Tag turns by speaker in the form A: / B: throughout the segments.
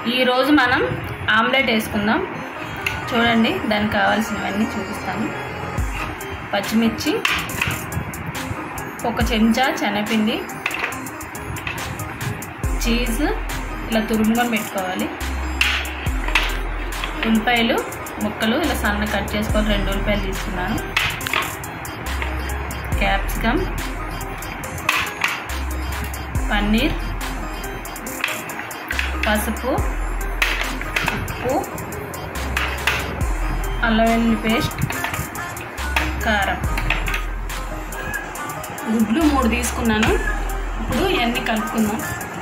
A: ఈరోజు మనం ఆమ్లెట్ వేసుకుందాం చూడండి దానికి కావాల్సినవన్నీ చూపిస్తాను పచ్చిమిర్చి ఒక చెంచా శనగపిండి చీజ్ ఇలా తురుముకొని పెట్టుకోవాలి ఉల్లిపాయలు ముక్కలు ఇలా సన్న కట్ చేసుకొని రెండు ఉల్లిపాయలు తీసుకున్నాను క్యాప్సికమ్ పన్నీర్ పసుపు ఉప్పు అల్లం వెల్లుల్లి పేస్ట్ కారం గుడ్లు మూడు తీసుకున్నాను ఇప్పుడు ఇవన్నీ కలుపుకుందాం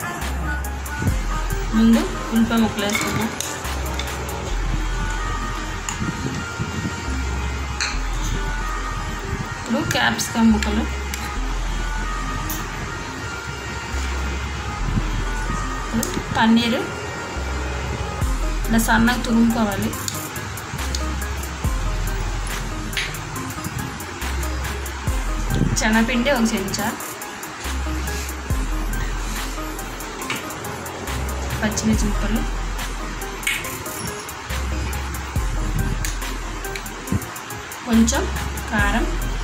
A: ముందు ఉల్లిపాయ ముక్కలు వేసుకుందాం ఇప్పుడు క్యాప్సికమ్ ముక్కలు ఇప్పుడు పన్నీరు ఇలా సన్నగా తురుముకోవాలి శనగపిండి ఒక చెంచా పచ్చిమిర్చి ముక్కలు కొంచెం కారం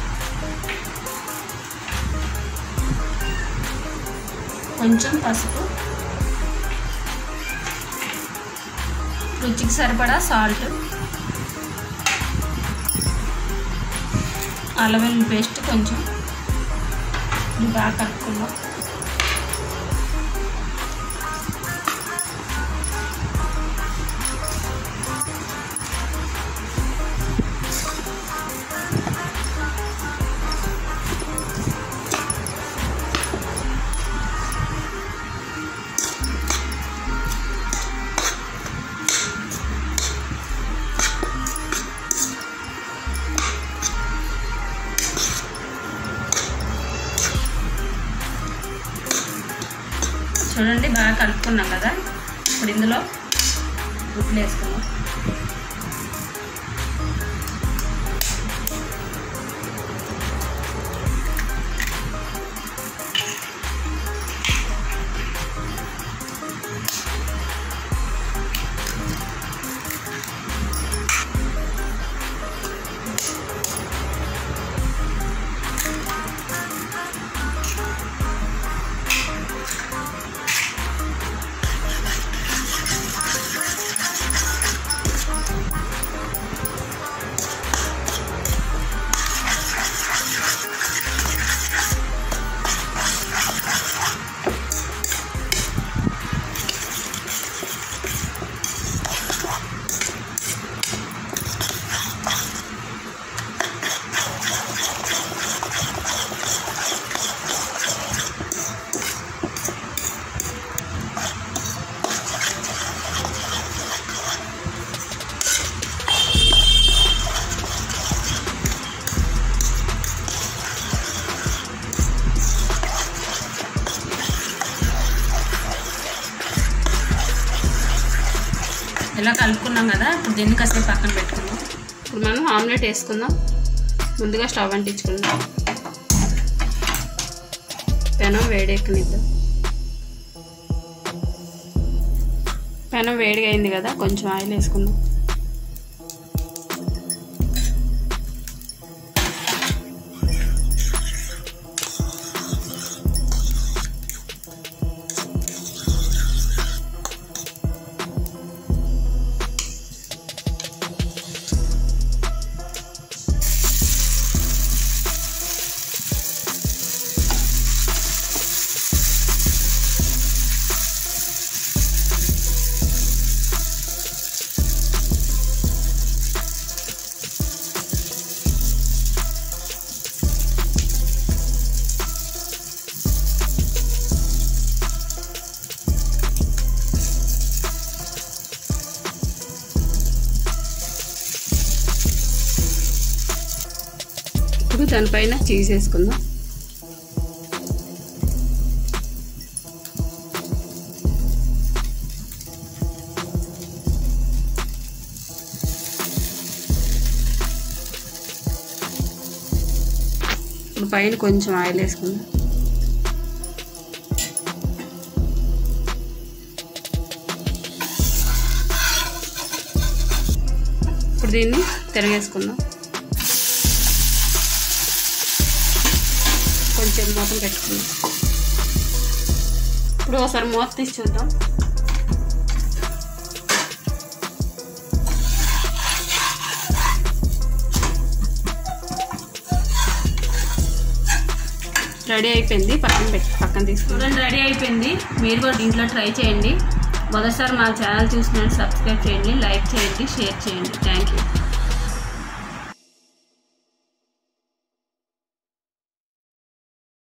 A: కొంచెం పసుపు రుచికి సరిపడా సాల్ట్ అల్లం వెల్లుల్లి పేస్ట్ కొంచెం ఇది బాగా కలుపుకుందాం చూడండి బాగా కలుపుకున్నాం కదా ఇప్పుడు ఇందులో గుడ్లు వేసుకున్నాం ఇలా కలుపుకున్నాం కదా ఇప్పుడు దీన్ని కాసేపు పక్కన పెట్టుకుందాం ఇప్పుడు మనం ఆమ్లెట్ వేసుకుందాం ముందుగా స్టవ్ అంటించుకుందాం పెనం వేడెక్కనిద్దాం పెనం వేడిగా అయింది కదా కొంచెం ఆయిల్ వేసుకుందాం ఇప్పుడు దానిపైన చీజ్ వేసుకుందాం ఇప్పుడు పైన కొంచెం ఆయిల్ వేసుకుందాం ఇప్పుడు దీన్ని తిరగేసుకుందాం కొంచెం మూతం పెట్టుకుందాం ఇప్పుడు ఒకసారి మూత తీసి చూద్దాం రెడీ అయిపోయింది పక్కన పెట్టి పక్కన తీసుకుంటాం రెడీ అయిపోయింది మీరు కూడా ఇంట్లో ట్రై చేయండి మొదటిసారి మా ఛానల్ చూసిన సబ్స్క్రైబ్ చేయండి లైక్ చేయండి షేర్ చేయండి థ్యాంక్ యూ